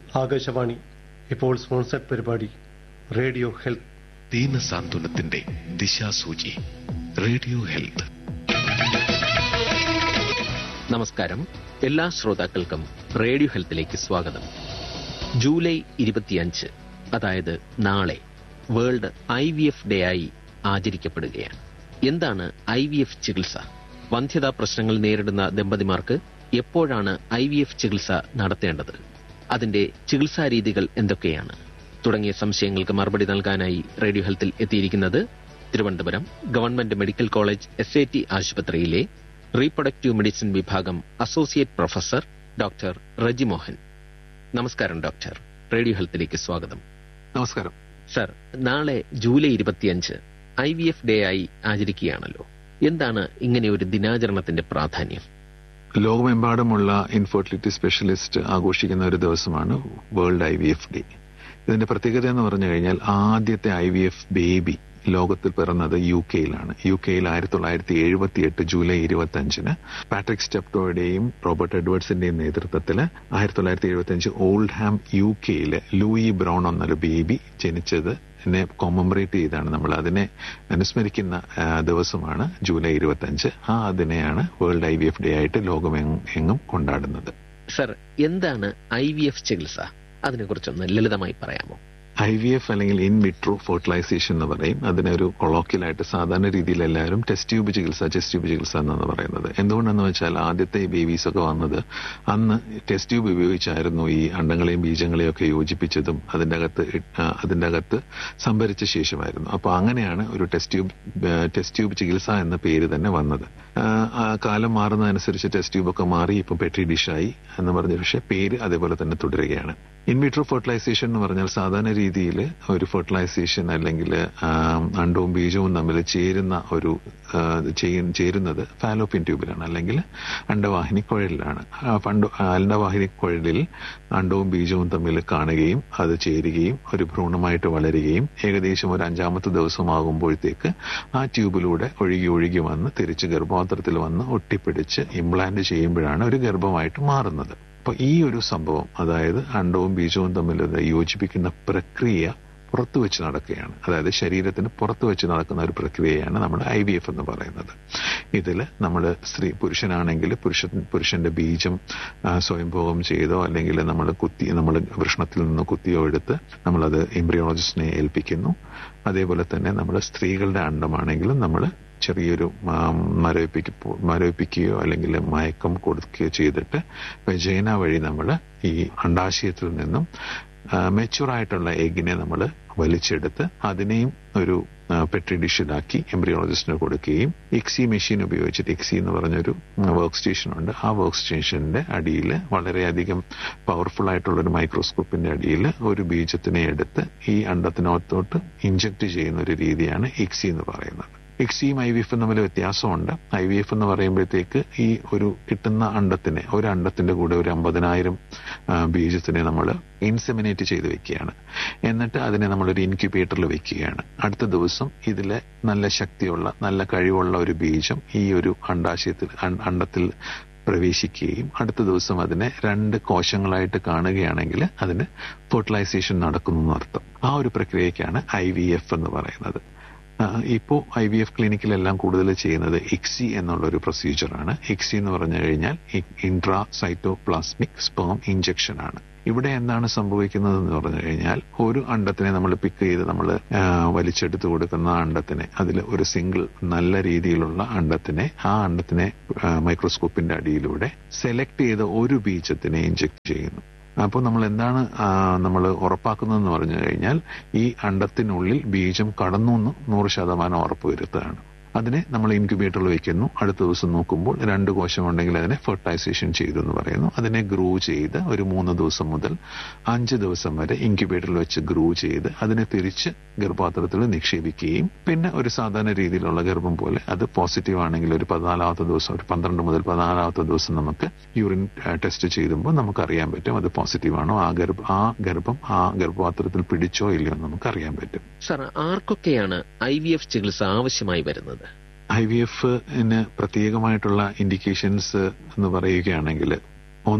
ആകാശവാണി ഇപ്പോൾ സ്പോൺസർഡ് പരിപാടി radio health ദീന സാന്ത്വനത്തിന്റെ ദിശാസൂചി റേഡിയോ ഹെൽത്ത് നമസ്കാരം എല്ലാ ശ്രോതാക്കൾക്കും റേഡിയോ ഹെൽത്തിലേക്ക് സ്വാഗതം ജൂലൈ ഇരുപത്തിയഞ്ച് അതായത് നാളെ world I V F day ആയി ആചരിക്കപ്പെടുകയാണ് എന്താണ് ഐ വി എഫ് ചികിത്സ വന്ധ്യതാ പ്രശ്നങ്ങൾ നേരിടുന്ന ദമ്പതിമാർക്ക് എപ്പോഴാണ് ഐ വി എഫ് ചികിത്സ നടത്തേണ്ടത് അതിന്റെ ചികിത്സാ രീതികൾ എന്തൊക്കെയാണ് തുടങ്ങിയ സംശയങ്ങൾക്ക് മറുപടി നൽകാനായി റേഡിയോ ഹെൽത്തിൽ എത്തിയിരിക്കുന്നത് Thiruvananthapuram government medical college S A T ആശുപത്രിയിലെ റീപ്രൊഡക്റ്റീവ് മെഡിസിൻ വിഭാഗം associate professor doctor Reji Mohan നമസ്കാരം ഡോക്ടർ റേഡിയോ ഹെൽത്തിലേക്ക് സ്വാഗതം നമസ്കാരം സർ നാളെ ജൂലൈ ഇരുപത്തിയഞ്ച് ഐ വി എഫ് ഡേ ആയി ആചരിക്കുകയാണല്ലോ എന്താണ് ഇങ്ങനെ ഒരു ദിനാചരണത്തിന്റെ പ്രാധാന്യം ലോകമെമ്പാടുമുള്ള ഇൻഫെർട്ടിലിറ്റി സ്പെഷ്യലിസ്റ്റ് ആഘോഷിക്കുന്ന ഒരു ദിവസമാണ് world I V F day ഇതിന്റെ പ്രത്യേകത എന്ന് പറഞ്ഞു കഴിഞ്ഞാൽ ആദ്യത്തെ ഐ വി എഫ് ബേബി ലോകത്തിൽ പിറന്നത് യു കെയിലാണ് യു കെയിൽ ആയിരത്തി തൊള്ളായിരത്തി എഴുപത്തി എട്ട് ജൂലൈ ഇരുപത്തി അഞ്ചിന് പാട്രിക് സ്റ്റെപ്റ്റോയുടെയും റോബർട്ട് എഡ്വേർഡ്സിന്റെയും നേതൃത്വത്തിൽ ആയിരത്തി തൊള്ളായിരത്തി എഴുപത്തി അഞ്ച് ഓൾഡ് ഹാം യു കെയിലെ ലൂയി ബ്രൗൺ എന്നൊരു ബേബി ജനിച്ചത് നെ കോമമറേറ്റ് ചെയ്താണ് നമ്മൾ അതിനെ അനുസ്മരിക്കുന്ന ആ, ദിവസമാണ് ജൂലൈ ഇരുപത്തി അഞ്ച് ആ അതിനെയാണ് world I V F day ആയിട്ട് ലോകമെങ്ങും കൊണ്ടാടുന്നത് സർ എന്താണ് ഐ വി എഫ് ചികിത്സ അതിനെക്കുറിച്ചൊന്ന് ലളിതമായി പറയാമോ ഐ വി എഫ് അല്ലെങ്കിൽ ഇൻ വിട്രോ ഫെർട്ടിലൈസേഷൻ എന്ന് പറയും അതിനൊരു കൊളോക്കിയലായിട്ട് സാധാരണ രീതിയിൽ എല്ലാവരും ടെസ്റ്റ് ട്യൂബ് ചികിത്സ ടെസ്റ്റ് ട്യൂബ് ചികിത്സ എന്നാണ് പറയുന്നത് എന്തുകൊണ്ടെന്ന് വെച്ചാൽ ആദ്യത്തെ ബേബീസ് ഒക്കെ വന്നത് അന്ന് ടെസ്റ്റ് ട്യൂബ് ഉപയോഗിച്ചായിരുന്നു ഈ അണ്ടങ്ങളെയും ബീജങ്ങളെയും ഒക്കെ യോജിപ്പിച്ചതും അതിന്റെ അകത്ത് ഇ- ആ, അതിന്റെ അകത്ത് സംഭരിച്ച ശേഷമായിരുന്നു അപ്പോൾ അങ്ങനെയാണ് ഒരു ടെസ്റ്റ് ട്യൂബ് ടെസ്റ്റ് ട്യൂബ് ചികിത്സ എന്ന പേര് തന്നെ വന്നത് ആ, ആ കാലം മാറുന്നതനുസരിച്ച് ടെസ്റ്റ് ട്യൂബ് ഒക്കെ മാറി ഇപ്പം പെട്രി ഡിഷായി എന്ന് പറഞ്ഞ പക്ഷേ പേര് അതേപോലെ തന്നെ തുടരുകയാണ് ഇൻവിട്രോ ഫെർട്ടിലൈസേഷൻ എന്ന് പറഞ്ഞാൽ സാധാരണ രീതിയിൽ ഒരു ഫെർട്ടിലൈസേഷൻ അല്ലെങ്കിൽ ആം, അണ്ടവും ബീജവും തമ്മിൽ ചേരുന്ന ഒരു ആ, ചെയ്യ- ചേരുന്നത് ഫാലോപ്പിൻ ട്യൂബിലാണ് അല്ലെങ്കിൽ അണ്ടവാഹിനി കുഴലിലാണ് ആ ഫണ്ട് അണ്ടവാഹിനി കുഴലിൽ അണ്ടവും ബീജവും തമ്മിൽ കാണുകയും അത് ചേരുകയും ഒരു ഭ്രൂണമായിട്ട് വളരുകയും ഏകദേശം ഒരു അഞ്ചാമത്തെ ദിവസമാകുമ്പോഴത്തേക്ക് ആ ട്യൂബിലൂടെ ഒഴുകി ഒഴുകി വന്ന് തിരിച്ച് ഗർഭപാത്രത്തിൽ വന്ന് ഒട്ടിപ്പിടിച്ച് ഇംപ്ലാന്റ് ചെയ്യുമ്പോഴാണ് ഒരു ഗർഭമായിട്ട് മാറുന്നത് അപ്പൊ ഈ ഒരു സംഭവം അതായത് അണ്ടവും ബീജവും തമ്മിൽ യോജിപ്പിക്കുന്ന പ്രക്രിയ പുറത്തു വെച്ച് നടക്കുകയാണ് അതായത് ശരീരത്തിന് പുറത്തു വെച്ച് നടക്കുന്ന ഒരു പ്രക്രിയയാണ് നമ്മൾ ഐ വി എഫ് എന്ന് പറയുന്നത് ഇതിൽ നമ്മൾ സ്ത്രീ പുരുഷനാണെങ്കിൽ പുരുഷൻ പുരുഷന്റെ ബീജം ആ, സ്വയംഭോഗം ചെയ്തോ അല്ലെങ്കിൽ നമ്മൾ കുത്തി നമ്മൾ വൃഷ്ണത്തിൽ നിന്ന് കുത്തിയോ എടുത്ത് നമ്മളത് എംബ്രിയോളജിസ്റ്റിനെ ഏൽപ്പിക്കുന്നു അതേപോലെ തന്നെ നമ്മൾ സ്ത്രീകളുടെ അണ്ടമാണെങ്കിലും നമ്മൾ ചെറിയൊരു മരവിപ്പിക്ക മരവിപ്പിക്കുകയോ അല്ലെങ്കിൽ മയക്കം കൊടുക്കുകയോ ചെയ്തിട്ട് വെജൈന വഴി നമ്മൾ ഈ അണ്ടാശയത്തിൽ നിന്നും മെച്ചുവർ ആയിട്ടുള്ള എഗിനെ നമ്മൾ വലിച്ചെടുത്ത് അതിനെയും ഒരു പെട്രി ഡിഷിലാക്കി എംബ്രിയോളജിസ്റ്റിന് കൊടുക്കുകയും എക്സി മെഷീൻ ഉപയോഗിച്ചിട്ട് എക്സി എന്ന് പറഞ്ഞൊരു വർക്ക് സ്റ്റേഷൻ ഉണ്ട് ആ വർക്ക് സ്റ്റേഷന്റെ അടിയിൽ വളരെയധികം പവർഫുൾ ആയിട്ടുള്ള ഒരു മൈക്രോസ്കോപ്പിന്റെ അടിയിൽ ഒരു ബീജത്തിനെ എടുത്ത് ഈ അണ്ടത്തിനകത്തോട്ട് ഇഞ്ചക്ട് ചെയ്യുന്ന ഒരു രീതിയാണ് എക്സി എന്ന് പറയുന്നത് എക്സിയും ഐ വി എഫും തമ്മിൽ വ്യത്യാസമുണ്ട് ഐ വി എഫ് എന്ന് പറയുമ്പോഴത്തേക്ക് ഈ ഒരു കിട്ടുന്ന അണ്ടത്തിനെ ഒരു അണ്ടത്തിന്റെ കൂടെ ഒരു അമ്പതിനായിരം ആ, ബീജത്തിനെ നമ്മൾ ഇൻസെമിനേറ്റ് ചെയ്ത് വെക്കുകയാണ് എന്നിട്ട് അതിനെ നമ്മളൊരു ഇൻക്യുബേറ്ററിൽ വെക്കുകയാണ് അടുത്ത ദിവസം ഇതിലെ നല്ല ശക്തിയുള്ള നല്ല കഴിവുള്ള ഒരു ബീജം ഈ ഒരു അണ്ടാശയത്തിൽ അൺ- അണ്ടത്തിൽ പ്രവേശിക്കുകയും അടുത്ത ദിവസം അതിനെ രണ്ട് കോശങ്ങളായിട്ട് കാണുകയാണെങ്കിൽ അതിന് ഫെർട്ടിലൈസേഷൻ നടക്കുന്നു എന്നർത്ഥം ആ ഒരു പ്രക്രിയയ്ക്കാണ് ഐ വി എഫ് എന്ന് പറയുന്നത് ഇപ്പോൾ ഐ വി എഫ് ക്ലിനിക്കിലെല്ലാം കൂടുതൽ ചെയ്യുന്നത് എക്സി എന്നുള്ള ഒരു പ്രൊസീജിയറാണ് എക്സി എന്ന് പറഞ്ഞു കഴിഞ്ഞാൽ ഇൻട്രാ സൈറ്റോപ്ലാസ്മിക് സ്പേം ഇഞ്ചക്ഷൻ ആണ് ഇവിടെ എന്താണ് സംഭവിക്കുന്നത് എന്ന് പറഞ്ഞു കഴിഞ്ഞാൽ ഒരു അണ്ടത്തിനെ നമ്മൾ പിക്ക് ചെയ്ത് നമ്മൾ വലിച്ചെടുത്ത് കൊടുക്കുന്ന ആ അണ്ടത്തിനെ അതിൽ ഒരു സിംഗിൾ നല്ല രീതിയിലുള്ള അണ്ടത്തിനെ ആ അണ്ടത്തിനെ മൈക്രോസ്കോപ്പിന്റെ അടിയിലൂടെ സെലക്ട് ചെയ്ത ഒരു ബീജത്തിനെ ഇഞ്ചക്ട് ചെയ്യുന്നു അപ്പോൾ നമ്മൾ എന്താണ് നമ്മൾ ഉറപ്പാക്കുന്നതെന്ന് പറഞ്ഞു കഴിഞ്ഞാൽ ഈ അണ്ടത്തിനുള്ളിൽ ബീജം കടന്നു എന്ന് നൂറ് ശതമാനം ഉറപ്പുവരുത്തുകയാണ് അതിനെ നമ്മൾ ഇൻക്യുബേറ്ററിൽ വെക്കുന്നു അടുത്ത ദിവസം നോക്കുമ്പോൾ രണ്ട് കോശം ഉണ്ടെങ്കിൽ അതിനെ ഫെർട്ടൈസേഷൻ ചെയ്തു എന്ന് പറയുന്നു അതിനെ ഗ്രൂ ചെയ്ത് ഒരു മൂന്ന് ദിവസം മുതൽ അഞ്ച് ദിവസം വരെ ഇൻക്യുബേറ്ററിൽ വെച്ച് ഗ്രൂ ചെയ്ത് അതിനെ തിരിച്ച് ഗർഭപാത്രത്തിൽ നിക്ഷേപിക്കുകയും പിന്നെ ഒരു സാധാരണ രീതിയിലുള്ള ഗർഭം പോലെ അത് പോസിറ്റീവ് ആണെങ്കിൽ ഒരു പതിനാലാമത്തെ ദിവസം ഒരു പന്ത്രണ്ട് മുതൽ പതിനാലാമത്തെ ദിവസം നമുക്ക് യൂറിൻ ടെസ്റ്റ് ചെയ്യുമ്പോൾ നമുക്ക് അറിയാൻ പറ്റും അത് പോസിറ്റീവ് ആണോ ആ ഗർഭ ആ ഗർഭം ആ ഗർഭപാത്രത്തിൽ പിടിച്ചോ ഇല്ലയോ എന്ന് നമുക്ക് അറിയാൻ പറ്റും സർ ആർക്കൊക്കെയാണ് ഐ വി എഫ് ചികിത്സ ആവശ്യമായി വരുന്നത് ഐ വി എഫിന് പ്രത്യേകമായിട്ടുള്ള ഇൻഡിക്കേഷൻസ് എന്ന് പറയുകയാണെങ്കിൽ ഒന്ന്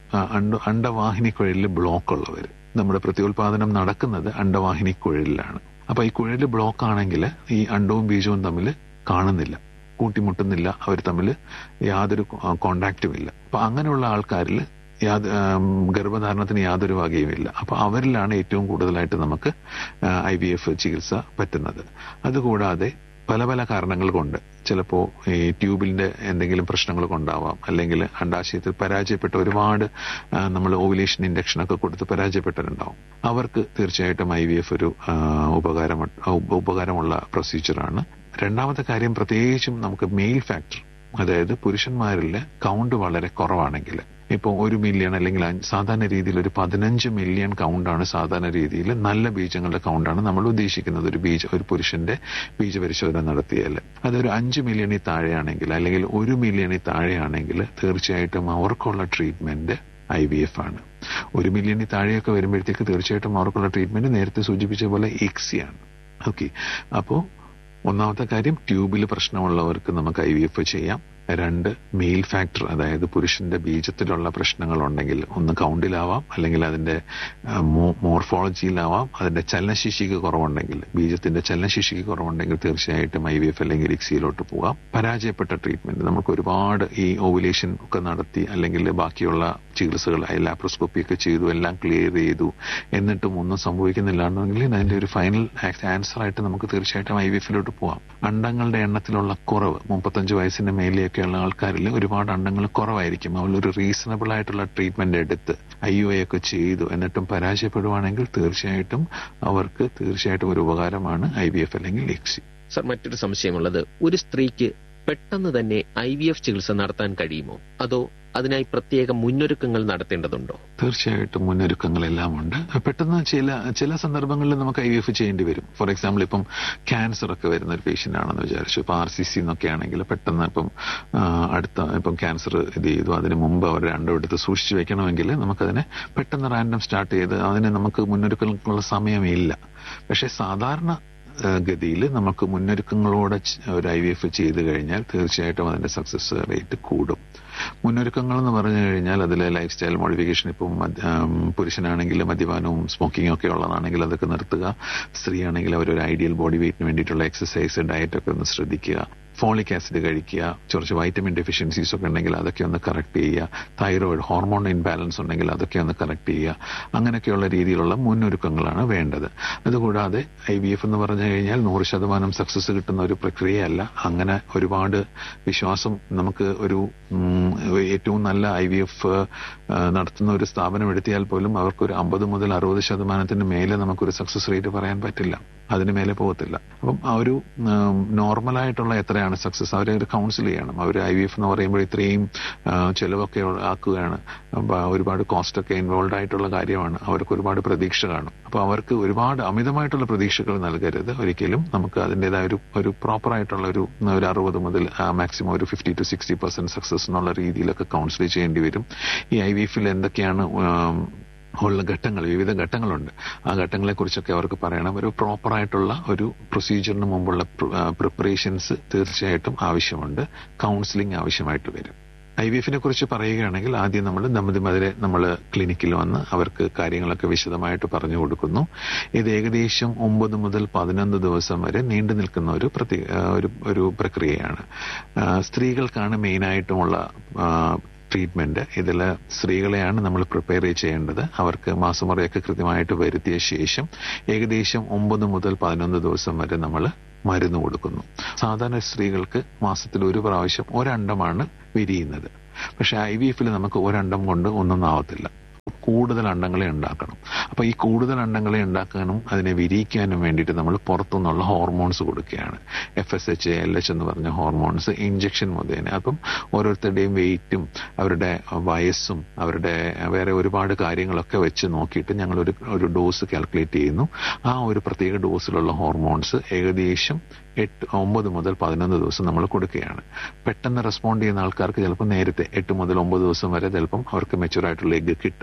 ആ, അണ്ട അണ്ടവാഹിനി കുഴലിൽ ബ്ലോക്ക് ഉള്ളവർ നമ്മുടെ പ്രത്യുൽപാദനം നടക്കുന്നത് അണ്ടവാഹിനി കുഴലിലാണ് അപ്പൊ ഈ കുഴല് ബ്ലോക്ക് ആണെങ്കിൽ ഈ അണ്ടവും ബീജവും തമ്മിൽ കാണുന്നില്ല കൂട്ടിമുട്ടുന്നില്ല അവർ തമ്മിൽ യാതൊരു കോണ്ടാക്റ്റും ഇല്ല അപ്പൊ അങ്ങനെയുള്ള ആൾക്കാരിൽ യാത് ആം, ഗർഭധാരണത്തിന് യാതൊരു വകയുമില്ല അപ്പൊ അവരിലാണ് ഏറ്റവും കൂടുതലായിട്ട് നമുക്ക് ഐ വി എഫ് ചികിത്സ പറ്റുന്നത് അതുകൂടാതെ പല പല കാരണങ്ങൾ കൊണ്ട് ചിലപ്പോൾ ഈ ട്യൂബിന്റെ എന്തെങ്കിലും പ്രശ്നങ്ങൾ കൊണ്ടാവാം അല്ലെങ്കിൽ അണ്ടാശയത്തിൽ പരാജയപ്പെട്ട ഒരുപാട് നമ്മൾ ഓവുലേഷൻ ഇൻഡക്ഷൻ ഒക്കെ കൊടുത്ത് പരാജയപ്പെട്ടവരുണ്ടാവും അവർക്ക് തീർച്ചയായിട്ടും ഐ വി എഫ് ഒരു ആ, ഉപകാരം ഉപകാരമുള്ള പ്രൊസീജിയറാണ് രണ്ടാമത്തെ കാര്യം പ്രത്യേകിച്ചും നമുക്ക് മെയിൽ ഫാക്ടർ അതായത് പുരുഷന്മാരിൽ കൗണ്ട് വളരെ കുറവാണെങ്കിൽ ഇപ്പോൾ ഒരു മില്യൺ അല്ലെങ്കിൽ അഞ്ച് സാധാരണ രീതിയിൽ ഒരു പതിനഞ്ച് മില്യൺ കൗണ്ടാണ് സാധാരണ രീതിയിൽ നല്ല ബീജങ്ങളുടെ കൗണ്ടാണ് നമ്മൾ ഉദ്ദേശിക്കുന്നത് ഒരു ബീജ ഒരു പുരുഷന്റെ ബീജപരിശോധന നടത്തിയാൽ അതൊരു അഞ്ച് മില്യണിൽ താഴെയാണെങ്കിൽ അല്ലെങ്കിൽ ഒരു മില്യണിൽ താഴെയാണെങ്കിൽ തീർച്ചയായിട്ടും അവർക്കുള്ള ട്രീറ്റ്മെന്റ് ഐ വി എഫ് ആണ് ഒരു മില്യണിൽ താഴെയൊക്കെ വരുമ്പോഴത്തേക്ക് തീർച്ചയായിട്ടും അവർക്കുള്ള ട്രീറ്റ്മെന്റ് നേരത്തെ സൂചിപ്പിച്ച പോലെ ഇക്സിയാണ് ഓക്കെ അപ്പോൾ ഒന്നാമത്തെ കാര്യം ട്യൂബിൽ പ്രശ്നമുള്ളവർക്ക് നമുക്ക് ഐ വി എഫ് ചെയ്യാം രണ്ട് മെയിൽ ഫാക്ടർ അതായത് പുരുഷന്റെ ബീജത്തിലുള്ള പ്രശ്നങ്ങൾ ഉണ്ടെങ്കിൽ ഒന്ന് കൗണ്ടിലാവാം അല്ലെങ്കിൽ അതിന്റെ ആ, മോ- മോർഫോളജിയിലാവാം അതിന്റെ ചലനശേഷിക്ക് കുറവുണ്ടെങ്കിൽ ബീജത്തിന്റെ ചലനശേഷിക്ക് കുറവുണ്ടെങ്കിൽ തീർച്ചയായിട്ടും ഐ വി എഫ് അല്ലെങ്കിൽ ഇക്സിയിലോട്ട് പോവാം പരാജയപ്പെട്ട ട്രീറ്റ്മെന്റ് നമുക്ക് ഒരുപാട് ഈ ഓവുലേഷൻ ഒക്കെ നടത്തി അല്ലെങ്കിൽ ബാക്കിയുള്ള ചികിത്സകൾ ലാപ്രോസ്കോപ്പി ഒക്കെ ചെയ്തു എല്ലാം ക്ലിയർ ചെയ്തു എന്നിട്ടും ഒന്നും സംഭവിക്കുന്നില്ലാണ്ടെങ്കിൽ അതിന്റെ ഒരു ഫൈനൽ ആൻസർ ആയിട്ട് നമുക്ക് തീർച്ചയായിട്ടും ഐ വി എഫിലോട്ട് പോവാം അണ്ടങ്ങളുടെ എണ്ണത്തിലുള്ള കുറവ് മുപ്പത്തഞ്ച് വയസ്സിന്റെ മേലെയൊക്കെയുള്ള ആൾക്കാരിൽ ഒരുപാട് അണ്ടങ്ങൾ കുറവായിരിക്കും അവരൊരു റീസണബിൾ ആയിട്ടുള്ള ട്രീറ്റ്മെന്റ് എടുത്ത് ഐ യു ഐ ഒക്കെ ചെയ്തു എന്നിട്ടും പരാജയപ്പെടുവാണെങ്കിൽ തീർച്ചയായിട്ടും അവർക്ക് തീർച്ചയായിട്ടും ഒരു ഉപകാരമാണ് ഐ വി എഫ് അല്ലെങ്കിൽ എക്സി സർ മറ്റൊരു സംശയമുള്ളത് ഒരു സ്ത്രീക്ക് പെട്ടെന്ന് തന്നെ ഐ വി എഫ് ചികിത്സ നടത്താൻ കഴിയുമോ അതോ അതിനായി പ്രത്യേക മുന്നൊരുക്കങ്ങൾ നടത്തേണ്ടതുണ്ടോ തീർച്ചയായിട്ടും മുന്നൊരുക്കങ്ങളെല്ലാം ഉണ്ട് പെട്ടെന്ന് ചില ചില സന്ദർഭങ്ങളിൽ നമുക്ക് ഐ വി എഫ് ചെയ്യേണ്ടി വരും ഫോർ എക്സാമ്പിൾ ഇപ്പം ക്യാൻസർ ഒക്കെ വരുന്ന ഒരു പേഷ്യന്റ് ആണെന്ന് വിചാരിച്ചു ഇപ്പൊ ആർ സി സി എന്നൊക്കെ ആണെങ്കിൽ പെട്ടെന്ന് ഇപ്പം ആ, അടുത്ത ഇപ്പം ക്യാൻസർ ഇത് ചെയ്തു അതിന് മുമ്പ് അവർ രണ്ടും എടുത്ത് സൂക്ഷിച്ചു വെക്കണമെങ്കിൽ നമുക്കതിനെ പെട്ടെന്ന് റാൻഡം സ്റ്റാർട്ട് ചെയ്ത് അതിന് നമുക്ക് മുന്നൊരുക്കങ്ങൾക്കുള്ള സമയമില്ല പക്ഷെ സാധാരണ ഗതിയിൽ നമുക്ക് മുന്നൊരുക്കങ്ങളോടെ ച- ഒരു ഐ വി എഫ് ചെയ്ത് കഴിഞ്ഞാൽ തീർച്ചയായിട്ടും അതിന്റെ സക്സസ് റേറ്റ് കൂടും മുന്നൊരുക്കങ്ങൾ എന്ന് പറഞ്ഞു കഴിഞ്ഞാൽ അതിലെ ലൈഫ് സ്റ്റൈൽ മോഡിഫിക്കേഷൻ ഇപ്പം മദ്യ- ആം, പുരുഷനാണെങ്കിൽ മദ്യപാനവും സ്മോക്കിംഗ് ഒക്കെ ഉള്ളതാണെങ്കിൽ അതൊക്കെ നിർത്തുക സ്ത്രീ ആണെങ്കിൽ അവരൊരു ഐഡിയൽ ബോഡി വെയിറ്റിന് വേണ്ടിയിട്ടുള്ള എക്സസൈസ് ഡയറ്റ് ഒക്കെ ഒന്ന് ശ്രദ്ധിക്കുക ഫോളിക് ആസിഡ് കഴിക്കുക കുറച്ച് വൈറ്റമിൻ ഡെഫിഷ്യൻസീസ് ഒക്കെ ഉണ്ടെങ്കിൽ അതൊക്കെ ഒന്ന് കറക്റ്റ് ചെയ്യുക തൈറോയിഡ് ഹോർമോൺ ഇൻബാലൻസ് ഉണ്ടെങ്കിൽ അതൊക്കെ ഒന്ന് കറക്റ്റ് ചെയ്യുക അങ്ങനെയൊക്കെയുള്ള രീതിയിലുള്ള മുന്നൊരുക്കങ്ങളാണ് വേണ്ടത് അതുകൂടാതെ ഐ വി എഫ് എന്ന് പറഞ്ഞു കഴിഞ്ഞാൽ നൂറ് ശതമാനം സക്സസ് കിട്ടുന്ന ഒരു പ്രക്രിയയല്ല അങ്ങനെ ഒരുപാട് വിശ്വാസം നമുക്ക് ഒരു ഉം, ഏറ്റവും നല്ല ഐ വി എഫ് നടത്തുന്ന ഒരു സ്ഥാപനം എടുത്തിയാൽ പോലും അവർക്ക് ഒരു അമ്പത് മുതൽ അറുപത് ശതമാനത്തിന് മേലെ നമുക്കൊരു സക്സസ് റേറ്റ് പറയാൻ പറ്റില്ല അതിന് മേലെ പോകത്തില്ല അപ്പം ആ ഒരു നോർമലായിട്ടുള്ള എത്രയാണ് സക്സസ് അവരെ ഒരു കൗൺസിൽ ചെയ്യണം അവർ ഐ വി എഫ് എന്ന് പറയുമ്പോൾ ഇത്രയും ആ, ചെലവൊക്കെ ഉള്ള- ആക്കുകയാണ് അപ്പൊ ഒരുപാട് കോസ്റ്റ് ഒക്കെ ഇൻവോൾവ് ആയിട്ടുള്ള കാര്യമാണ് അവർക്ക് ഒരുപാട് പ്രതീക്ഷ കാണും അപ്പൊ അവർക്ക് ഒരുപാട് അമിതമായിട്ടുള്ള പ്രതീക്ഷകൾ നൽകരുത് ഒരിക്കലും നമുക്ക് അതിൻ്റെതായ ഒരു ഒരു പ്രോപ്പർ ആയിട്ടുള്ള ഒരു ഒരു അറുപത് മുതൽ മാക്സിമം ഒരു fifty to sixty percent success എന്നുള്ള രീതിയിലൊക്കെ കൗൺസിൽ ചെയ്യേണ്ടി വരും ഈ ഐ വി എഫിൽ എന്തൊക്കെയാണ് ഉം, ഉള്ള ഘട്ടങ്ങൾ വിവിധ ഘട്ടങ്ങളുണ്ട് ആ ഘട്ടങ്ങളെ കുറിച്ചൊക്കെ അവർക്ക് പറയണം ഒരു പ്രോപ്പർ ആയിട്ടുള്ള ഒരു പ്രൊസീജിയറിന് മുമ്പുള്ള പ്രിപ്പറേഷൻസ് തീർച്ചയായിട്ടും ആവശ്യമുണ്ട് കൗൺസിലിംഗ് ആവശ്യമായിട്ട് വരും ഐ വി എഫിനെ കുറിച്ച് പറയുകയാണെങ്കിൽ ആദ്യം നമ്മൾ ദമ്പതിമാരെ നമ്മൾ ക്ലിനിക്കിൽ വന്ന് അവർക്ക് കാര്യങ്ങളൊക്കെ വിശദമായിട്ട് പറഞ്ഞു കൊടുക്കുന്നു ഇത് ഏകദേശം ഒമ്പത് മുതൽ പതിനൊന്ന് ദിവസം വരെ നീണ്ടു നിൽക്കുന്ന ഒരു പ്രത്യേക ആ, ഒരു ഒരു പ്രക്രിയയാണ് ആ, സ്ത്രീകൾക്കാണ് മെയിനായിട്ടുമുള്ള ആ, ട്രീറ്റ്മെന്റ് ഇതിൽ സ്ത്രീകളെയാണ് നമ്മൾ പ്രിപ്പയർ ചെയ്യേണ്ടത് അവർക്ക് മാസമുറയൊക്കെ കൃത്യമായിട്ട് വരുത്തിയ ശേഷം ഏകദേശം ഒമ്പത് മുതൽ പതിനൊന്ന് ദിവസം വരെ നമ്മൾ മരുന്ന് കൊടുക്കുന്നു സാധാരണ സ്ത്രീകൾക്ക് മാസത്തിൽ ഒരു പ്രാവശ്യം ഒരണ്ടമാണ് വിരിയുന്നത് പക്ഷെ ഐ വി എഫിൽ നമുക്ക് ഒരണ്ടം കൊണ്ട് ഒന്നും ആവത്തില്ല കൂടുതൽ അണ്ടങ്ങളെ ഉണ്ടാക്കണം അപ്പൊ ഈ കൂടുതൽ അണ്ടങ്ങളെ ഉണ്ടാക്കാനും അതിനെ വിരിയിക്കാനും വേണ്ടിയിട്ട് നമ്മൾ പുറത്തുനിന്നുള്ള ഹോർമോൺസ് കൊടുക്കുകയാണ് F S H L H എന്ന് പറഞ്ഞ ഹോർമോൺസ് ഇഞ്ചക്ഷൻ മുഖേന അപ്പം ഓരോരുത്തരുടെയും വെയിറ്റും അവരുടെ വയസ്സും അവരുടെ വേറെ ഒരുപാട് കാര്യങ്ങളൊക്കെ വെച്ച് നോക്കിയിട്ട് ഞങ്ങൾ ഒരു ഒരു ഡോസ് കാൽക്കുലേറ്റ് ചെയ്യുന്നു ആ ഒരു പ്രത്യേക ഡോസിലുള്ള ഹോർമോൺസ് ഏകദേശം എട്ട് ഒമ്പത് മുതൽ പതിനൊന്ന് ദിവസം നമ്മൾ കൊടുക്കുകയാണ് പെട്ടെന്ന് റെസ്പോണ്ട് ചെയ്യുന്ന ആൾക്കാർക്ക് ചിലപ്പോൾ നേരത്തെ എട്ട് മുതൽ ഒമ്പത് ദിവസം വരെ ചിലപ്പം അവർക്ക് മെച്ചുവർ ആയിട്ടുള്ള എഗ് കിട്ടും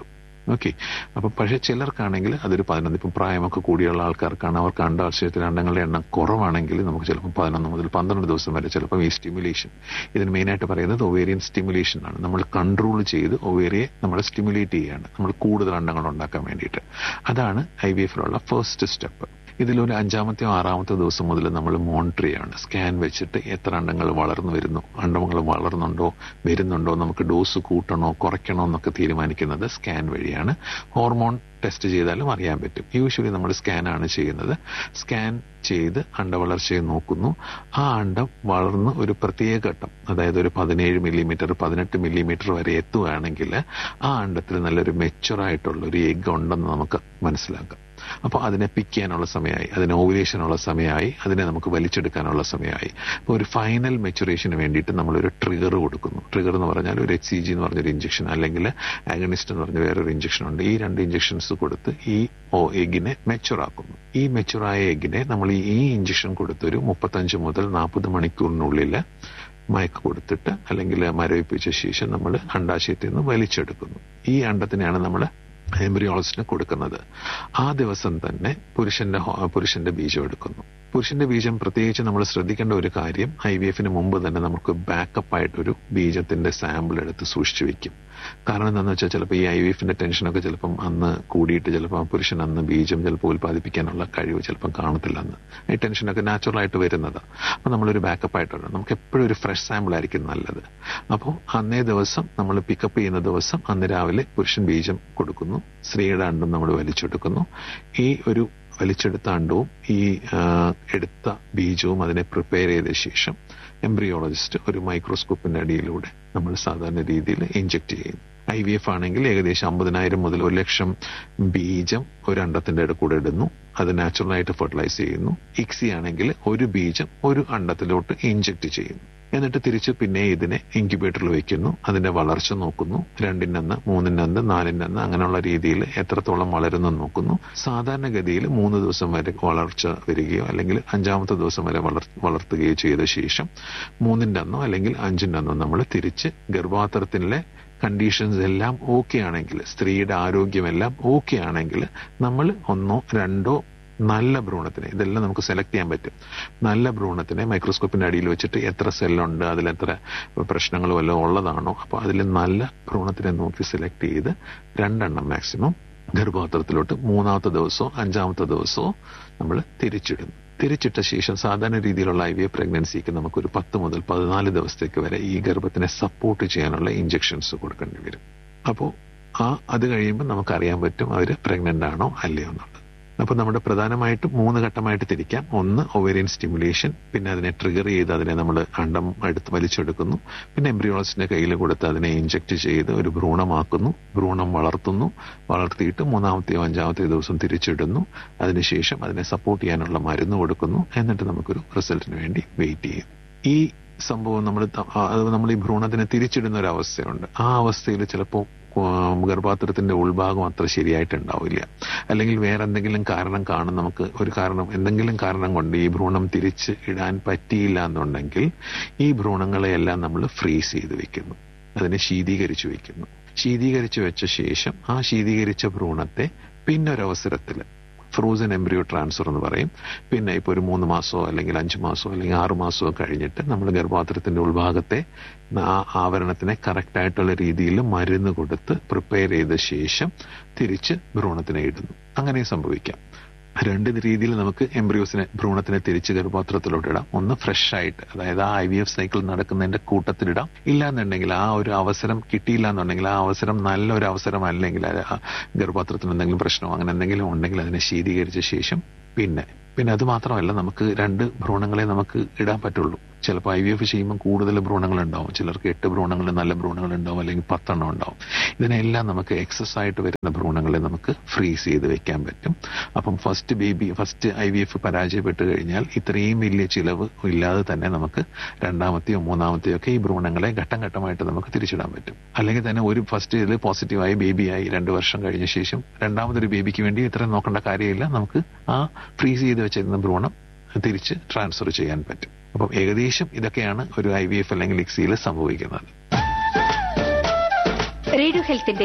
ഓക്കെ അപ്പൊ പക്ഷെ ചിലർക്കാണെങ്കിൽ അതൊരു പതിനൊന്ന് ഇപ്പം പ്രായമൊക്കെ കൂടിയുള്ള ആൾക്കാർക്കാണ് അവർക്ക് അണ്ടാശയത്തിൽ അണ്ടങ്ങളുടെ എണ്ണം കുറവാണെങ്കിൽ നമുക്ക് ചിലപ്പോൾ പതിനൊന്ന് മുതൽ പന്ത്രണ്ട് ദിവസം വരെ ചിലപ്പോൾ ഈ സ്റ്റിമുലേഷൻ ഇതിന് മെയിനായിട്ട് പറയുന്നത് ഒവേറിയൻ സ്റ്റിമുലേഷൻ ആണ് നമ്മൾ കൺട്രോൾ ചെയ്ത് ഒവേറിയെ നമ്മൾ സ്റ്റിമുലേറ്റ് ചെയ്യുകയാണ് നമ്മൾ കൂടുതൽ അണ്ടങ്ങൾ ഉണ്ടാക്കാൻ വേണ്ടിയിട്ട് അതാണ് ഐ വി എഫിലുള്ള ഫസ്റ്റ് സ്റ്റെപ്പ് ഇതിലൊരു അഞ്ചാമത്തെയോ ആറാമത്തെ ദിവസം മുതൽ നമ്മൾ മോണിറ്റർ ചെയ്യാണ് സ്കാൻ വെച്ചിട്ട് എത്ര അണ്ടങ്ങൾ വളർന്നു വരുന്നു അണ്ടങ്ങൾ വളർന്നുണ്ടോ വരുന്നുണ്ടോ നമുക്ക് ഡോസ് കൂട്ടണോ കുറയ്ക്കണോ എന്നൊക്കെ തീരുമാനിക്കുന്നത് സ്കാൻ വഴിയാണ് ഹോർമോൺ ടെസ്റ്റ് ചെയ്താലും അറിയാൻ പറ്റും യൂഷ്വലി നമ്മൾ സ്കാൻ ആണ് ചെയ്യുന്നത് സ്കാൻ ചെയ്ത് അണ്ടവളർച്ചയെ നോക്കുന്നു ആ അണ്ടം വളർന്ന് ഒരു പ്രത്യേക ഘട്ടം അതായത് ഒരു പതിനേഴ് മില്ലിമീറ്റർ പതിനെട്ട് മില്ലിമീറ്റർ വരെ എത്തുകയാണെങ്കിൽ ആ അണ്ടത്തിൽ നല്ലൊരു മെച്ചുർ ആയിട്ടുള്ള ഒരു എഗ് ഉണ്ടെന്ന് നമുക്ക് മനസ്സിലാക്കാം അപ്പോൾ അതിനെ പിക്ക് ചെയ്യാനുള്ള സമയമായി അതിന് ഓവുലേഷനുള്ള സമയമായി അതിനെ നമുക്ക് വലിച്ചെടുക്കാനുള്ള സമയമായി അപ്പോൾ ഒരു ഫൈനൽ മെച്ചുറേഷന് വേണ്ടിയിട്ട് നമ്മളൊരു ട്രിഗർ കൊടുക്കുന്നു ട്രിഗർ എന്ന് പറഞ്ഞാൽ ഒരു എച്ച് സി ജി എന്ന് പറഞ്ഞൊരു ഇഞ്ചക്ഷൻ അല്ലെങ്കിൽ ആഗണിസ്റ്റ് എന്ന് പറഞ്ഞ വേറൊരു ഇഞ്ചക്ഷൻ ഉണ്ട് ഈ രണ്ട് ഇഞ്ചക്ഷൻസ് കൊടുത്ത് ഈ ഓ എഗിനെ മെച്ചുർ ആക്കുന്നു ഈ മെച്ചുറായ എഗിനെ നമ്മൾ ഈ ഇഞ്ചക്ഷൻ കൊടുത്തൊരു മുപ്പത്തഞ്ച് മുതൽ നാൽപ്പത് മണിക്കൂറിനുള്ളിൽ മയക്ക് കൊടുത്തിട്ട് അല്ലെങ്കിൽ മരവിപ്പിച്ച ശേഷം നമ്മൾ അണ്ടാശയത്തിൽ നിന്ന് വലിച്ചെടുക്കുന്നു ഈ അണ്ടത്തിനെയാണ് നമ്മൾ എംബ്രിയോളജിസ്റ്റിന് കൊടുക്കുന്നത് ആ ദിവസം തന്നെ പുരുഷന്റെ ഹോ- പുരുഷന്റെ ബീജം എടുക്കുന്നു പുരുഷന്റെ ബീജം പ്രത്യേകിച്ച് നമ്മൾ ശ്രദ്ധിക്കേണ്ട ഒരു കാര്യം ഐ വി എഫിന് മുമ്പ് തന്നെ നമുക്ക് ബാക്കപ്പ് ആയിട്ടൊരു ബീജത്തിന്റെ സാമ്പിൾ എടുത്ത് സൂക്ഷിച്ചു വെക്കും കാരണം എന്താണെന്ന് വെച്ചാൽ ചിലപ്പോൾ ഈ ഐ വി എഫിന്റെ ടെൻഷനൊക്കെ ചിലപ്പം അന്ന് കൂടിയിട്ട് ചിലപ്പോൾ ആ പുരുഷൻ അന്ന് ബീജം ചിലപ്പോൾ ഉൽപ്പാദിപ്പിക്കാനുള്ള കഴിവ് ചിലപ്പം കാണത്തില്ല അന്ന് ഈ ടെൻഷനൊക്കെ നാച്ചുറൽ ആയിട്ട് വരുന്നതാണ് അപ്പോൾ നമ്മളൊരു ബാക്കപ്പ് ആയിട്ടുണ്ട് നമുക്ക് എപ്പോഴും ഒരു ഫ്രഷ് സാമ്പിൾ ആയിരിക്കും നല്ലത് അപ്പോൾ അന്നേ ദിവസം നമ്മൾ പിക്കപ്പ് ചെയ്യുന്ന ദിവസം അന്ന് രാവിലെ പുരുഷൻ ബീജം കൊടുക്കുന്നു സ്ത്രീയുടെ അണ്ടും നമ്മൾ വലിച്ചെടുക്കുന്നു ഈ ഒരു വലിച്ചെടുത്ത അണ്ടവും ഈ ആ, എടുത്ത ബീജവും അതിനെ പ്രിപ്പയർ ചെയ്ത ശേഷം എംബ്രിയോളജിസ്റ്റ് ഒരു മൈക്രോസ്കോപ്പിന്റെ അടിയിലൂടെ നമ്മൾ സാധാരണ രീതിയിൽ ഇഞ്ചെക്ട് ചെയ്യുന്നു ഐ വി എഫ് ആണെങ്കിൽ ഏകദേശം അമ്പതിനായിരം മുതൽ ഒരു ലക്ഷം ബീജം ഒരു അണ്ടത്തിന്റെ ഇടയിൽ കൂടെ ഇടുന്നു അത് നാച്ചുറലായിട്ട് ഫെർട്ടിലൈസ് ചെയ്യുന്നു ഇക്സി ആണെങ്കിൽ ഒരു ബീജം ഒരു അണ്ടത്തിലോട്ട് ഇഞ്ചെക്ട് ചെയ്യുന്നു എന്നിട്ട് തിരിച്ച് പിന്നെ ഇതിനെ ഇൻക്യുബേറ്ററിൽ വെക്കുന്നു അതിന്റെ വളർച്ച നോക്കുന്നു രണ്ടിനന്ന് മൂന്നിനന്ന് നാലിനന്ന് അങ്ങനെയുള്ള രീതിയിൽ എത്രത്തോളം വളരുന്നു നോക്കുന്നു സാധാരണഗതിയിൽ മൂന്ന് ദിവസം വരെ വളർച്ച വരികയോ അല്ലെങ്കിൽ അഞ്ചാമത്തെ ദിവസം വരെ വളർ വളർത്തുകയോ ചെയ്ത ശേഷം മൂന്നിന്റെ അന്നോ അല്ലെങ്കിൽ അഞ്ചിന്റെ അന്നോ നമ്മൾ തിരിച്ച് ഗർഭാത്രത്തിലെ കണ്ടീഷൻസ് എല്ലാം ഓക്കെ ആണെങ്കിൽ സ്ത്രീയുടെ ആരോഗ്യമെല്ലാം ഓക്കെ ആണെങ്കിൽ നമ്മൾ ഒന്നോ രണ്ടോ നല്ല ഭ്രൂണത്തിനെ ഇതെല്ലാം നമുക്ക് സെലക്ട് ചെയ്യാൻ പറ്റും നല്ല ഭ്രൂണത്തിനെ മൈക്രോസ്കോപ്പിന്റെ അടിയിൽ വെച്ചിട്ട് എത്ര സെല്ലുണ്ട് അതിലെത്ര പ്രശ്നങ്ങൾ വല്ലതും ഉള്ളതാണോ അപ്പോൾ അതിൽ നല്ല ഭ്രൂണത്തിനെ നോക്കി സെലക്ട് ചെയ്ത് രണ്ടെണ്ണം മാക്സിമം ഗർഭപാത്രത്തിലോട്ട് മൂന്നാമത്തെ ദിവസമോ അഞ്ചാമത്തെ ദിവസമോ നമ്മൾ തിരിച്ചിടുന്നു തിരിച്ചിട്ട ശേഷം സാധാരണ രീതിയിലുള്ള ഐ വി എഫ് പ്രഗ്നൻസിക്ക് നമുക്കൊരു പത്ത് മുതൽ പതിനാല് ദിവസത്തേക്ക് വരെ ഈ ഗർഭത്തിനെ സപ്പോർട്ട് ചെയ്യാനുള്ള ഇഞ്ചെക്ഷൻസ് കൊടുക്കേണ്ടി വരും അപ്പോൾ ആ അത് കഴിയുമ്പോൾ നമുക്കറിയാൻ പറ്റും അവർ പ്രഗ്നന്റ് ആണോ അല്ലയോ എന്നുള്ളത് അപ്പൊ നമ്മുടെ പ്രധാനമായിട്ടും മൂന്ന് ഘട്ടമായിട്ട് തിരിക്കാം ഒന്ന് ഒവേറിയൻ സ്റ്റിമുലേഷൻ പിന്നെ അതിനെ ട്രിഗർ ചെയ്ത് അതിനെ നമ്മൾ അണ്ടം എടുത്ത് വലിച്ചെടുക്കുന്നു പിന്നെ എംബ്രിയോളജിന്റെ കയ്യിൽ കൊടുത്ത് അതിനെ ഇഞ്ചെക്ട് ചെയ്ത് ഒരു ഭ്രൂണമാക്കുന്നു ഭ്രൂണം വളർത്തുന്നു വളർത്തിയിട്ട് മൂന്നാമത്തെയോ അഞ്ചാമത്തെയോ ദിവസം തിരിച്ചിടുന്നു അതിനുശേഷം അതിനെ സപ്പോർട്ട് ചെയ്യാനുള്ള മരുന്ന് കൊടുക്കുന്നു എന്നിട്ട് നമുക്കൊരു റിസൾട്ടിന് വേണ്ടി വെയിറ്റ് ചെയ്യും ഈ സംഭവം നമ്മൾ നമ്മൾ ഈ ഭ്രൂണത്തിനെ തിരിച്ചിടുന്ന ഒരു അവസ്ഥയുണ്ട് ആ അവസ്ഥയിൽ ചിലപ്പോൾ ഗർഭാത്രത്തിന്റെ ഉൾഭാഗം അത്ര ശരിയായിട്ടുണ്ടാവില്ല അല്ലെങ്കിൽ വേറെ എന്തെങ്കിലും കാരണം കാണും നമുക്ക് ഒരു കാരണം എന്തെങ്കിലും കാരണം കൊണ്ട് ഈ ഭ്രൂണം തിരിച്ച് ഇടാൻ പറ്റിയില്ല എന്നുണ്ടെങ്കിൽ ഈ ഭ്രൂണങ്ങളെയെല്ലാം നമ്മൾ ഫ്രീസ് ചെയ്ത് വെക്കുന്നു അതിനെ ശീതീകരിച്ചു വെക്കുന്നു ശീതീകരിച്ചു വെച്ച ശേഷം ആ ശീതീകരിച്ച ഭ്രൂണത്തെ പിന്നൊരവസരത്തിൽ ഫ്രോസൺ എംബ്രിയോ ട്രാൻസ്ഫർ എന്ന് പറയും പിന്നെ ഇപ്പോൾ ഒരു മൂന്ന് മാസമോ അല്ലെങ്കിൽ അഞ്ച് മാസമോ അല്ലെങ്കിൽ ആറ് മാസമോ കഴിഞ്ഞിട്ട് നമ്മൾ ഗർഭാത്രത്തിന്റെ ഉൾഭാഗത്തെ ആ ആവരണത്തിനെ കറക്റ്റ് ആയിട്ടുള്ള രീതിയിൽ മരുന്ന് കൊടുത്ത് പ്രിപ്പയർ ചെയ്ത ശേഷം തിരിച്ച് ഭ്രൂണത്തിനെ ഇടുന്നു അങ്ങനെ സംഭവിക്കാം രണ്ട് രീതിയിൽ നമുക്ക് എംബ്രിയോസിനെ ഭ്രൂണത്തിനെ തിരിച്ച് ഗർഭപാത്രത്തിലോട്ട് ഇടാം ഒന്ന് ഫ്രഷ് ആയിട്ട് അതായത് ആ ഐ വി എഫ് സൈക്കിൾ നടക്കുന്നതിന്റെ കൂട്ടത്തിലിടാം ഇല്ലാന്നുണ്ടെങ്കിൽ ആ ഒരു അവസരം കിട്ടിയില്ല എന്നുണ്ടെങ്കിൽ ആ അവസരം നല്ല ഒരു അവസരം അല്ലെങ്കിൽ ആ ഗർഭപാത്രത്തിന് എന്തെങ്കിലും പ്രശ്നമോ അങ്ങനെ എന്തെങ്കിലും ഉണ്ടെങ്കിൽ അതിനെ ശീതീകരിച്ച ശേഷം പിന്നെ പിന്നെ അത് മാത്രമല്ല നമുക്ക് രണ്ട് ഭ്രൂണങ്ങളെ നമുക്ക് ഇടാൻ പറ്റുള്ളൂ ചിലപ്പോൾ ഐ വി എഫ് ചെയ്യുമ്പോൾ കൂടുതൽ ഭ്രൂണങ്ങൾ ഉണ്ടാവും ചിലർക്ക് എട്ട് ഭ്രൂണങ്ങൾ നല്ല ഭ്രൂണങ്ങൾ ഉണ്ടാവും അല്ലെങ്കിൽ പത്തെണ്ണം ഉണ്ടാവും ഇതിനെല്ലാം നമുക്ക് എക്സസ് ആയിട്ട് വരുന്ന ഭ്രൂണങ്ങളെ നമുക്ക് ഫ്രീസ് ചെയ്ത് വെക്കാൻ പറ്റും അപ്പം first baby first I V F പരാജയപ്പെട്ട് കഴിഞ്ഞാൽ ഇത്രയും വലിയ ചിലവ് ഇല്ലാതെ തന്നെ നമുക്ക് രണ്ടാമത്തെയോ മൂന്നാമത്തെയോ ഒക്കെ ഈ ഭ്രൂണങ്ങളെ ഘട്ടം ഘട്ടമായിട്ട് നമുക്ക് തിരിച്ചിടാൻ പറ്റും അല്ലെങ്കിൽ തന്നെ ഒരു ഫസ്റ്റ് ഇതിൽ പോസിറ്റീവായി ബേബിയായി രണ്ട് വർഷം കഴിഞ്ഞ ശേഷം രണ്ടാമതൊരു ബേബിക്ക് വേണ്ടി ഇത്രയും നോക്കേണ്ട കാര്യമില്ല നമുക്ക് ആ ഫ്രീസ് ചെയ്ത് വെച്ചിരുന്ന ഭ്രൂണം തിരിച്ച് ട്രാൻസ്ഫർ ചെയ്യാൻ പറ്റും അപ്പം ഏകദേശം ഇതൊക്കെയാണ് ഒരു ഐ വി എഫ് അല്ലെങ്കിൽ ഇക്സിയിൽ സംഭവിക്കുന്നത് റേഡിയോ ഹെൽത്തിന്റെ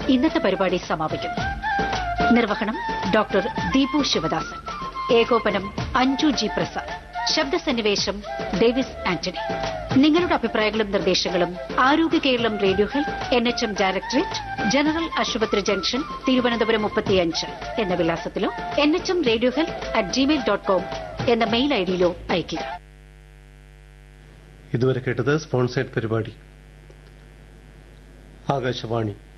ഇന്നത്തെ പരിപാടി സമാപിക്കുന്നു നിർവഹണം ഡോക്ടർ ദീപു ശിവദാസൻ ഏകോപനം അഞ്ജു ജി പ്രസാദ് ശബ്ദസന്നിവേശം ഡേവിസ് ആന്റണി നിങ്ങളുടെ അഭിപ്രായങ്ങളും നിർദ്ദേശങ്ങളും Arogya Keralam radio health N H M directorate general ആശുപത്രി ജംഗ്ഷൻ തിരുവനന്തപുരം മുപ്പത്തിയഞ്ച് എന്ന വിലാസത്തിലോ N H M radio health at Gmail dot com എന്ന മെയിൽ ഐഡിയിലോ അയയ്ക്കുക ഇതുവരെ കേട്ടത് സ്പോൺസേഡ് പരിപാടി ആകാശവാണി